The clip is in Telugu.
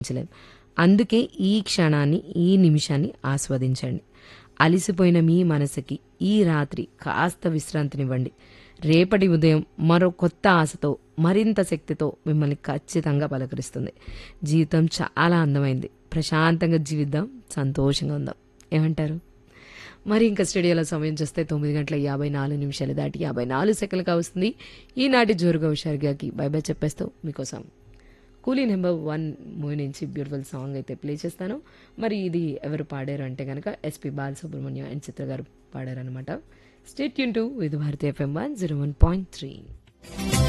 ఆస్వాదించలేం అందుకే ఈ క్షణాన్ని ఈ నిమిషాన్ని ఆస్వాదించండి అలిసిపోయిన మీ మనసుకి ఈ రాత్రి కాస్త విశ్రాంతినివ్వండి రేపటి ఉదయం మరో కొత్త ఆశతో మరింత శక్తితో మిమ్మల్ని ఖచ్చితంగా పలకరిస్తుంది జీవితం చాలా అందమైంది ప్రశాంతంగా జీవిద్దాం సంతోషంగా ఉందాం ఏమంటారు మరి ఇంకా స్టూడియోలో సమయం చూస్తే తొమ్మిది గంటల యాభై నాలుగు నిమిషాలు దాటి యాభై నాలుగు సెకండ్లుగా వస్తుంది ఈనాటి జోరుగా హుషారుగాకి బై బై చెప్పేస్తూ మీకోసం కూలీ నెంబర్ వన్ మూవీ నుంచి బ్యూటిఫుల్ సాంగ్ అయితే ప్లే చేస్తాను మరి ఇది ఎవరు పాడారు అంటే కనుక ఎస్పి బాలసుబ్రహ్మణ్యం అండ్ చిత్ర గారు పాడారనమాట స్టేట్ యూన్ to with Bharati FM one zero one point three